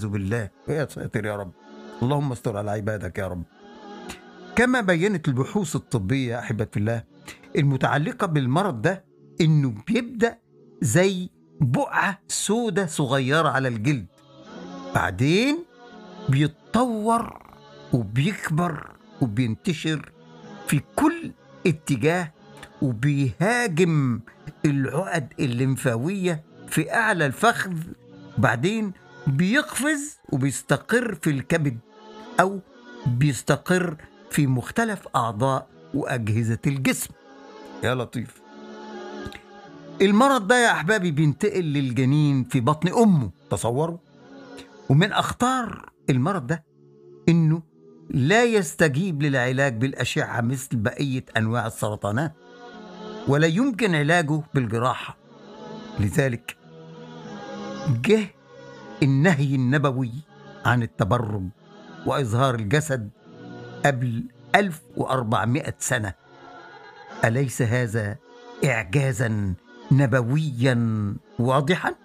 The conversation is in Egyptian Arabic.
والعياذ بالله يا ساتر يا رب اللهم استر على عبادك يا رب كما بينت البحوث الطبية يا أحبة الله المتعلقة بالمرض ده إنه بيبدأ زي بقعة سودة صغيرة على الجلد بعدين بيتطور وبيكبر وبينتشر في كل اتجاه وبيهاجم العقد الليمفاوية في أعلى الفخذ بعدين بيقفز وبيستقر في الكبد أو بيستقر في مختلف أعضاء وأجهزة الجسم يا لطيف المرض ده يا أحبابي بينتقل للجنين في بطن أمه تصوروا ومن أخطار المرض ده إنه لا يستجيب للعلاج بالأشعة مثل بقية أنواع السرطانات ولا يمكن علاجه بالجراحة لذلك جه النهي النبوي عن التبرج وإظهار الجسد قبل 1400 سنة أليس هذا إعجازا نبويا واضحا؟